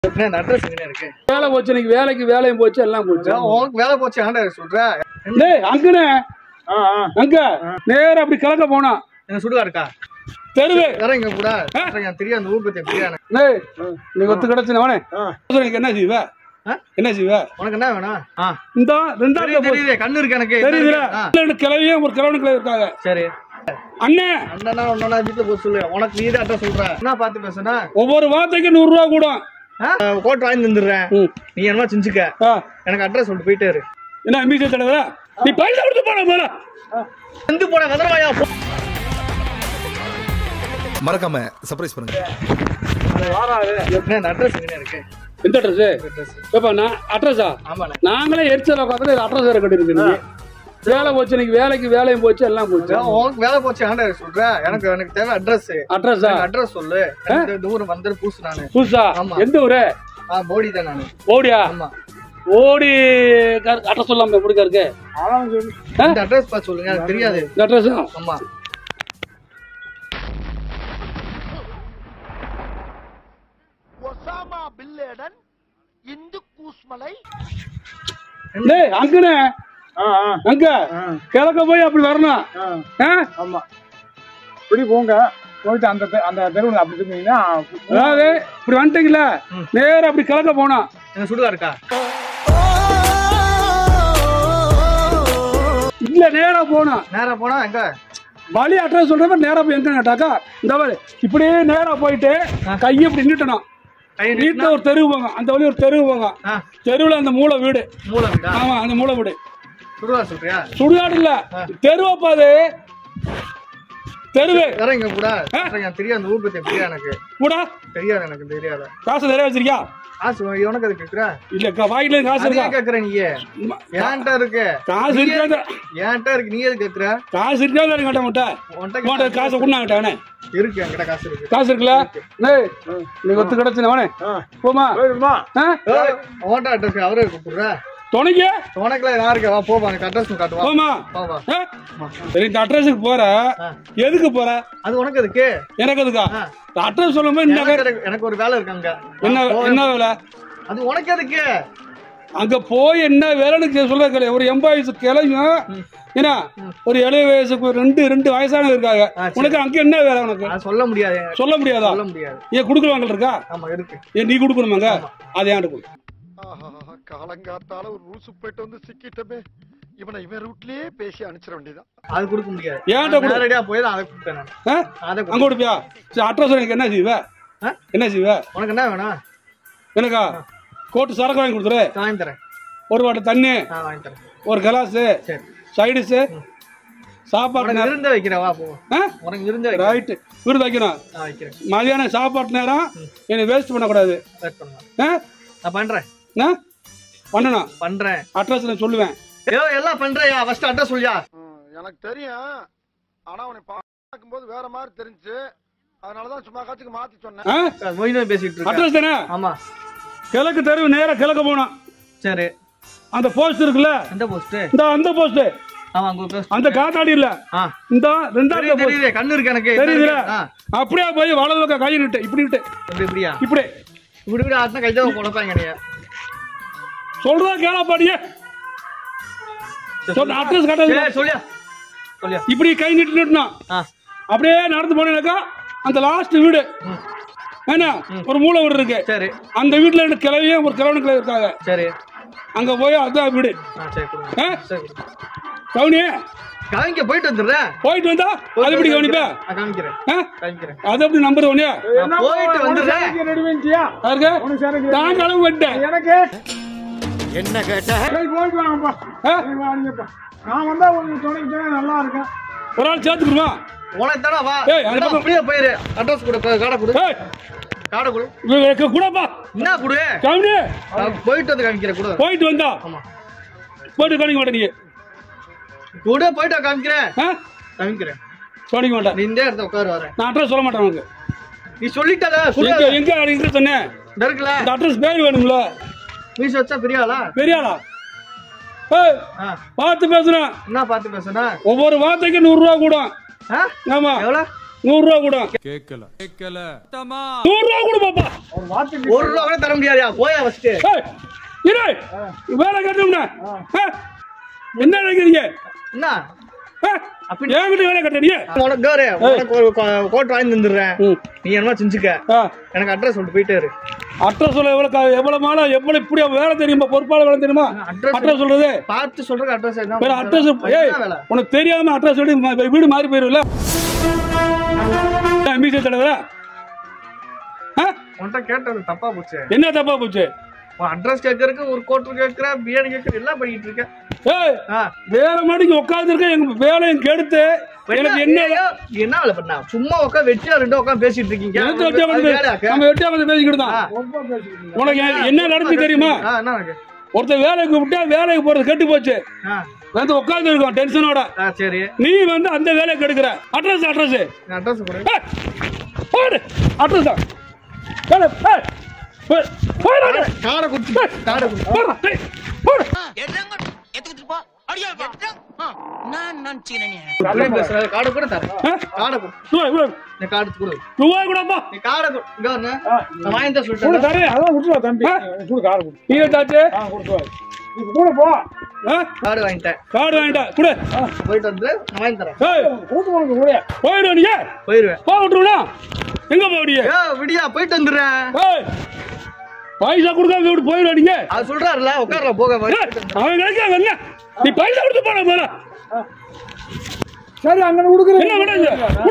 என்ன இந்த அட்ரஸ் எங்க இருக்கு வேலை போச்சு இன்னைக்கு வேலைக்கு வேலையும் போச்சு எல்லாம் போச்சு உனக்கு வேலை போச்சு ஆண்டா சொல்ற டேய் அங்கனே அங்க நேரா அப்படி கிழக்க போனா என்ன சுடுகா இருக்கா தெருவு வேற இங்க கூட எனக்கு தெரியும் அந்த ஊர் பத்தி தெரியும் எனக்கு டேய் நீ ஒத்து கிடச்சுனவனே எனக்கு என்ன செய்வ ஆ? என்ன செய்வ உனக்கு என்ன வேணும் ஆ இந்த ரெண்டாவது தெரியுது, தெரியுது கண்ணு இருக்கு எனக்கு தெரியுதுல ஆ, ரெண்டு கிளவியும் ஒரு கிழவனு கிளவி இருக்காங்க சரி அண்ணே அண்ணனா ஒன்னா வீட்டுல போய் சொல்லு உனக்கு நீ தான் அட்ரஸ் சொல்ற என்ன பார்த்து பேசுனா ஒவ்வொரு வார்த்தைக்கு நூறு ரூபா கூட கோட் வாங்கி தந்துடுறேன் ம். நீ என்னமா செஞ்சுக்க ஆ, எனக்கு அட்ரஸ் சொல்லிட்டு போயிட்டே இரு என்ன மீசை தடவை நீ பைசா கொடுத்து போன போல வந்து போன கதரவாயா மறக்காம சர்ப்ரைஸ் பண்ணுங்க என்ன இந்த அட்ரஸ் எங்க இருக்கு எந்த அட்ரஸ் அட்ரஸ் ஏப்பா நான் அட்ரஸா ஆமாண்ணே நாங்களே எரிச்சல உட்காந்து அட்ரஸ் வேற கட்டிருக்கு நீங்க வேலை போச்சு இன்னைக்கு வேலைக்கு வேலையும் போச்சு எல்லாம் போச்சு உனக்கு வேலை போச்சு ஆண்டா சொல்ற எனக்கு எனக்கு தேவை அட்ரஸ் அட்ரஸா அட்ரஸ் சொல்லு எனக்கு இந்த ஊர் வந்து பூசு நானு புதுசா ஆமா. எந்த ஊரு ஆ போடி தான் நானு ஓடியா ஆமா ஓடி அட்ரஸ் சொல்லாம எப்படி இருக்கு இந்த அட்ரஸ் பார்த்து சொல்லுங்க எனக்கு தெரியாது இந்த அட்ரஸா ஆமா ஒசாமா பில்லேடன் இந்து கூஸ்மலை டேய் அங்கனே அங்க கிழக்க போய் அப்படி வரணும் ஆ? ஆமா இப்படி போங்க போயிட்டு அந்த தெ- அந்த தெருவில் அப்படி இருந்தீங்கன்னா அதாவது இப்படி வந்துட்டீங்களா நேரா அப்படி கிழக்க போனா என்ன சுடுகா இருக்கா இல்ல நேரா போனா நேரா போனா எங்க வழி அட்ரஸ் சொல்றப்ப நேரா போய் எங்க கேட்டாக்கா இந்த மாதிரி இப்படியே நேரா போயிட்டு கையை இப்படி நின்னுட்டணும் கை வீட்டுல ஒரு தெருவு போங்க அந்த வழி ஒரு தெருவு போங்க ஆ தெருவுல அந்த மூளை வீடு மூளை வீடா ஆமா அந்த மூளை வீடு சுடுகா சொல்றியா சுடுகாடு இல்ல தெருவப்பா அது தெருவு வேற இங்க கூட எனக்கு தெரியும் அந்த ஊர் பத்தி தெரியும் எனக்கு கூட தெரியாது எனக்கு தெரியாது காசு நிறைய வச்சிருக்கியா காசு உனக்கு அது கேக்குற இல்ல க- வாயில காசு அது இருக்கா ஏன் கேக்குற நீ ஏன்ட்ட இருக்கு காசு இருக்காது ஏன்ட்ட இருக்கு நீ எது கேக்குற காசு இருக்காது எனக்கு கட்ட மாட்டேன் உன்கிட்ட உன்கிட்ட காசை கொண்டு கேட்டானே இருக்கு என்கிட்ட காசு இருக்கு காசு இருக்குல்ல டேய் நீ ஒத்து கிடச்சுனவனே போமா போயிடுமா ஆ? ஏய், உன்கிட்ட அட்ரஸ் அவரே கூப்பிடுற துணைக்கு உனக்குலாம் நான் இருக்கேன் வா போப்பா எனக்கு அட்ரஸ் காட்டுவா போமா வா வா ஆ? சரி இந்த அட்ரஸுக்கு போற ஆ. எதுக்கு போற அது உனக்கு எதுக்கு எனக்கு எதுக்கா ஆ. அட்ரஸ் சொல்லும்போது இந்த எனக்கு எனக்கு- எனக்கு ஒரு வேலை இருக்கு அங்க என்ன என்ன வேலை அது உனக்கு எதுக்கு அங்க போய் என்ன வேலைன்னு சொல்ல கிடையாது ஒரு எண்பது வயசு கிளையும் என்ன ஒரு எழுபது வயசுக்கு ஒரு ரெண்டு ரெண்டு வயசானவங்க இருக்காங்க ஆ, சரி. உனக்கு அங்க என்ன வேலை உனக்கு அது சொல்ல முடியாது சொல்ல முடியாதா சொல்ல முடியாது ஏன் கொடுக்குறவங்க இருக்கா ஆமா இருக்கு ஏன் நீ கொடுக்கணுமாங்க அதை ஏன் கொடு ஆஹா காலங்காத்தால ஒரு ரூசு போயிட்டு வந்து சிக்கிட்டமே இவனை இவன் ரூட்லயே பேசி அனுப்பிச்சிட வேண்டியதான் அது கொடுக்க முடியாது ஏன்டா கொடு நேரடியா போய் தான் அதை கொடுத்தேன் நான் ஆ? அதை கொடு. அங்க கொடுப்பியா சரி அட்ரஸ் எனக்கு என்ன செய்வ ஆ? என்ன செய்வ உனக்கு என்ன வேணும் எனக்கா கோட்டு சரக்கு வாங்கி கொடுத்துரு வாங்கி தரேன் ஒரு வாட்டை தண்ணி நான் வாங்கி தரேன் ஒரு கிளாஸு சரி சைடிஸு சாப்பாடு உனக்கு நேரம் இருந்த வைக்கிறேன் வா போ உனக்கு இருந்த வைக்கிறேன் ரைட்டு விருது வைக்கணும் நான் வைக்கிறேன் மதியானம் சாப்பாட்டு நேரம் என்னை வேஸ்ட் பண்ணக்கூடாது வெயிட் பண்ணுங்க ஆ? நான் பண்றேன் என்ன பண்ணணும் பண்றேன் அட்ரஸ் நான் சொல்லுவேன் ஏதோ எல்லாம் பண்றேயா ஃபர்ஸ்ட் அட்ரஸ் சொல்லியா எனக்கு தெரியும் ஆனா உன்னை பார்க்கும்போது வேற மாதிரி தெரிஞ்சு அதனாலதான் சும்மா காத்துக்கு மாத்தி சொன்னேன் ஆ? மொய்னு பேசிட்டு இருக்கேன் அட்ரஸ் தானே ஆமா கிழக்கு தெருவு நேரா கிழக்க போகணும் சரி அந்த போஸ்ட் இருக்குல்ல எந்த போஸ்ட் இந்த அந்த போஸ்ட் ஆமா அங்க போஸ்ட் அந்த காத்தாடி இல்ல ஆ இந்த ரெண்டாவது தெரியுது, போஸ்ட் தெரியுது கண்ணு இருக்கு எனக்கு தெரியுதுல ஆ அப்படியே போய் வலது பக்கம் கை நிட்டு இப்படி விட்டு இப்படி இப்படியா இப்படி இப்படி இப்படி ஆட்டினா கைதான் குழப்பாங்க நீ சொல்றா கேளாப்பாடியே சொன்ன அட்ரஸ் சரி, கட்ட சொல்லியா சொல்லியா இப்படி கை நீட்டு நிட்டணும் ஆ அப்படியே நடந்து போனேனாக்கா அந்த லாஸ்ட் வீடு என்ன ஒரு மூளை வீடு இருக்கு சரி அந்த வீட்டுல ரெண்டு கிளவியும் ஒரு கிழவனு கிளவி இருக்காங்க சரி அங்க போய் அதான் வீடு ஆ சரி கொடுங்க ஆ? சரி கொடுங்க. கவுனி காமிக்க போயிட்டு வந்துடுறேன் போயிட்டு வந்தா அது எப்படி கவனிப்ப நான் காமிக்கிறேன் ஆ? காமிக்கிறேன் அது எப்படி நம்பர் ஒண்ணு நான் போயிட்டு வந்துடுறேன் ரெடி பண்ணிட்டியா யாருக்கு உனக்கு எனக்கு நான் கிளம்பி வந்துட்டேன் எனக்கு என்ன கேட்ட சரி போயிட்டு வாங்கப்பா ஆ? சரி, வாங்கப்பா நான் வந்தா உங்களுக்கு துணைக்கு துணை நல்லா இருக்கேன் ஒரு ஆள் சேர்த்துக்குமா உனக்கு தானே வா ஏய், அந்த இல்ல, பக்கம். அப்படியே போயிரு அட்ரஸ் கொடு கா- காடை கொடு ஏய் காடை கொடு இவ- கூடப்பா என்ன கொடு கவுனி நான் போயிட்டு வந்து காமிக்கிறேன் கொடு போயிட்டு வந்தா ஆமா போயிட்டு கவனிக்க மாட்டேன் நீ கொடு போயிட்டு வா, காமிக்கிறேன் ஆ? காமிக்கிறேன் கவனிக்க மாட்டேன் நீ இந்த இடத்த உட்காரு வரேன் நான் அட்ரஸ் சொல்ல மாட்டேன் உனக்கு நீ சொல்லிட்டல எங்க சொல்லு எங்க அடிக்கிட்டு சொன்னேன் இந்த இருக்குல்ல இந்த அட்ரஸ் பேர் வேணும்ல மீஸ் வச்சா பெரிய ஆளா பெரியாளா ஏய் ஆ, பார்த்து பேசுறேன் என்ன பார்த்து பேசுனா ஒவ்வொரு வார்த்தைக்கு நூறு ரூபா கூட ஆ? ஆமா எவ்வளோ நூறு ரூபா கூட கேட்கல கேட்கல நூறு ரூபா கொடு பாப்பா ஒரு வார்த்தைக்கு ஒரு ரூபா கூட தர முடியாதுயா போயா ஃபர்ஸ்ட் ஏய், இரு வேலை கட்டணும்னா என்ன நினைக்கிறீங்க என்ன ஆ? என்கிட்ட வேலை கட்டுறீங்க உனக்கு கௌரி, உனக்கு ஒரு கோ- கோட் வாங்கி தந்துடுறேன் ம். நீ என்னமா செஞ்சுக்க ஆ. எனக்கு அட்ரஸ் சொல்லிட்டு போயிட்டே இரு அட்ரஸ் சொல்ல எவ்வளவு க- எவ்வளவு மாலை எவ்வளவு இப்படி வேலை தெரியுமா பொறுப்பாளர் வேலை தெரியுமா address அட்ரஸ் சொல்றது பார்த்து சொல்றதுக்கு அட்ரஸ் வேற அட்ரஸ் ஏய் வேலை உனக்கு தெரியாம அட்ரஸ் சொல்லி ம- வீடு மாறி போயிரும்ல மீசை தலைவரா ஆ? உன்கிட்ட கேட்டது தப்பா போச்சு என்ன தப்பா போச்சு உன் அட்ரஸ் கேட்கறதுக்கு ஒரு கோட்டர் கேட்கற பிரியாணி கேட்கற எல்லாம் பண்ணிட்டு இருக்க ஏய் ஆ. வேற மாடிக்கு உட்கார்ந்து இருக்க எங்க வேலையும் கெடுத்து எனக்கு என்ன ஏய், என்ன வேலை பண்ணா சும்மா உட்காந்து வெட்டியா ரெண்டு உட்காந்து பேசிட்டு இருக்கீங்க எனக்கு வெட்டியா அது வந்து வேலையாக்க? நம்ம வெட்டியா வந்து பேசிக்கிட்டு தான் ஆ. ரொம்ப பேசிக்கிட்டு உனக்கு எ- என்ன நடந்து தெரியுமா ஆ, என்ன இருக்கு? ஒருத்தர் வேலைக்கு கூப்பிட்டா வேலைக்கு போறது கெட்டு போச்சு ஆ, வந்து உட்கார்ந்து இருக்கோம் டென்ஷனோட ஆ, சரி நீ வந்து அந்த வேலையை கெடுக்கிற அட்ரஸ் அட்ரஸ் அட்ரஸ் கொடு போடு அட்ரஸ் தான் வேலை, ஏய், போய், போய் நானு. காடை குடிச்சு காடை குடிச்சு போடுறா, டேய், போடு. அப்படியே பேசுற காடை கூட தரேன் ஆ? காடை கொடு இவ்வளவு, இவ்வளவு. நீ காடை கொடு ரூபாய் கூடப்பா நீ காடை கொடு இங்க வந்து ஆ, நான் வாங்கி தான் கூட சொல்லிட்டேன் தரேன் அதான் விட்டுருவா தம்பி ஆ? கூட காரை கொடு நீ தாச்சு ஆ கொடுத்துருவா இப்ப கூட போ ஆ? காடு வாங்கிட்டேன் கார்டு வாங்கிட்டா குடு போயிட்டு வந்து நான் வாங்கி தரேன் ஏய், கொடுத்து உனக்கு கூட போயிடு நீங்க போயிருவேன் போ விட்டுருவா எங்க போவீங்க ஏ விடியா போயிட்டு வந்துடுறேன் ஏய் பைசா கொடுக்காம விட்டு போயிடும் நீங்க அது சொல்றாருல உட்கார்ல போக ஏய், அவன் கிடைக்காம என்ன நீ பைசா கொடுத்து போன போற சரி அங்கே கொடுக்குறேன் என்ன விடாது